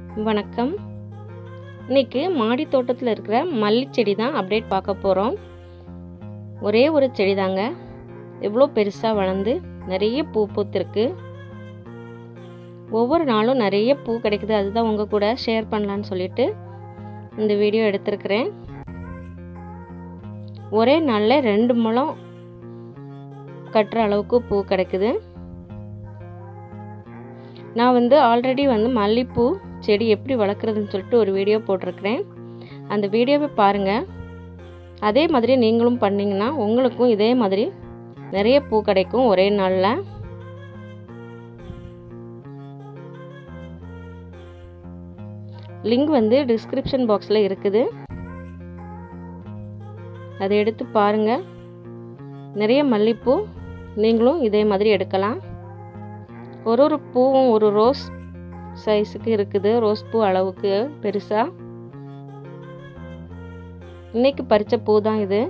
வணக்கம் இன்னைக்கு மாடி தோட்டத்தில் இருக்கிற மல்லி செடி தான் அப்டேட் பார்க்க போகிறோம் ஒரே ஒரு செடி தாங்க எவ்வளோ பெருசாக வளர்ந்து நிறைய பூ பூத்திருக்கு ஒவ்வொரு நாளும் நிறைய பூ கிடைக்குது அதுதான் உங்கள் கூட ஷேர் பண்ணலான்னு சொல்லிட்டு இந்த வீடியோ எடுத்திருக்கிறேன் ஒரே நாளில் ரெண்டு முழம் கட்டுற அளவுக்கு பூ கிடைக்குது நான் வந்து ஆல்ரெடி வந்து மல்லிப்பூ செடி எப்படி வளர்க்குறதுன்னு சொல்லிட்டு ஒரு வீடியோ போட்டிருக்கிறேன் அந்த வீடியோவை பாருங்கள் அதே மாதிரி நீங்களும் பண்ணிங்கன்னா உங்களுக்கும் இதே மாதிரி நிறைய பூ கிடைக்கும் ஒரே நாளில் லிங்க் வந்து டிஸ்கிரிப்ஷன் பாக்ஸில் இருக்குது அதை எடுத்து பாருங்கள் நிறைய மல்லிப்பூ நீங்களும் இதே மாதிரி எடுக்கலாம் ஒரு ஒரு பூவும் ஒரு ரோஸ் சைஸுக்கு இருக்குது ரோஸ் பூ அளவுக்கு பெருசாக இன்னைக்கு பறித்த பூ தான் இது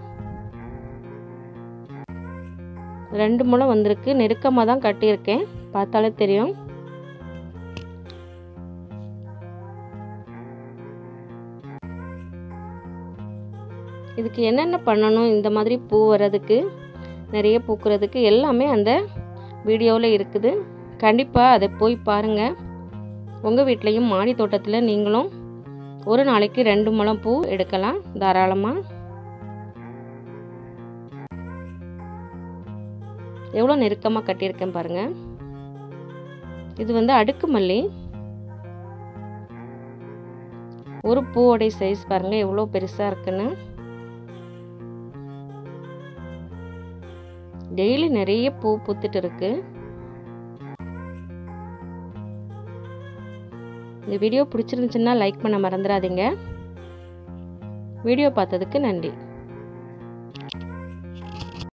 ரெண்டு முளம் வந்திருக்கு நெருக்கமாக தான் கட்டியிருக்கேன் பார்த்தாலே தெரியும் இதுக்கு என்னென்ன பண்ணணும் இந்த மாதிரி பூ வர்றதுக்கு நிறைய பூக்கிறதுக்கு எல்லாமே அந்த வீடியோவில் இருக்குது கண்டிப்பாக அதை போய் பாருங்கள் உங்கள் வீட்லேயும் மாடி தோட்டத்தில் நீங்களும் ஒரு நாளைக்கு ரெண்டு முழம் பூ எடுக்கலாம் தாராளமாக எவ்வளோ நெருக்கமாக கட்டியிருக்கேன் பாருங்கள் இது வந்து அடுக்கு மல்லி ஒரு பூவோடைய சைஸ் பாருங்கள் எவ்வளோ பெருசாக இருக்குன்னு டெய்லி நிறைய பூ பூத்துட்டு இருக்கு இந்த வீடியோ பிடிச்சிருந்துச்சுன்னா லைக் பண்ண மறந்துடாதீங்க வீடியோ பார்த்ததுக்கு நன்றி